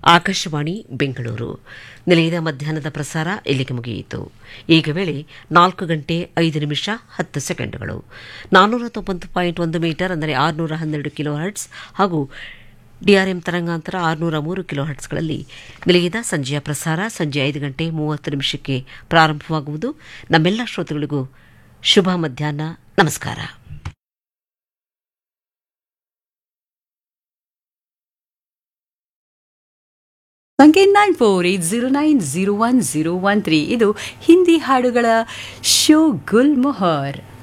ಆಕಾಶವಾಣಿ ಬೆಂಗಳೂರು ನಿಲಯದ ಮಧ್ಯಾಹ್ನದ ಪ್ರಸಾರ ಇಲ್ಲಿಗೆ ಮುಗಿಯಿತು ಈಗ ವೇಳೆ ನಾಲ್ಕು ಗಂಟೆ ಐದು ನಿಮಿಷ ಹತ್ತು ಸೆಕೆಂಡುಗಳು ನಾನ್ನೂರ ತೊಂಬತ್ತು ಪಾಯಿಂಟ್ ಒಂದು ಮೀಟರ್ ಅಂದರೆ ಆರುನೂರ ಹನ್ನೆರಡು ಕಿಲೋ ಹರ್ಟ್ಸ್ ಹಾಗೂ ಡಿಆರ್ಎಂ ತರಂಗಾಂತರ ಆರುನೂರ ಮೂರು ಕಿಲೋ ಹರ್ಟ್ಸ್ಗಳಲ್ಲಿ ನಿಲಯದ ಸಂಜೆಯ ಪ್ರಸಾರ ಸಂಜೆ ಐದು ಗಂಟೆ ಮೂವತ್ತು ನಿಮಿಷಕ್ಕೆ ಪ್ರಾರಂಭವಾಗುವುದು ನಮ್ಮೆಲ್ಲ ಶ್ರೋತೃಗಳಿಗೂ ಶುಭ ಮಧ್ಯಾಹ್ನ ನಮಸ್ಕಾರ ಸಂಖ್ಯೆ nine four eight zero nine zero one zero one three ಇದು ಹಿಂದಿ ಹಾಡುಗಳ ಶೋ ಗುಲ್ ಮೊಹರ್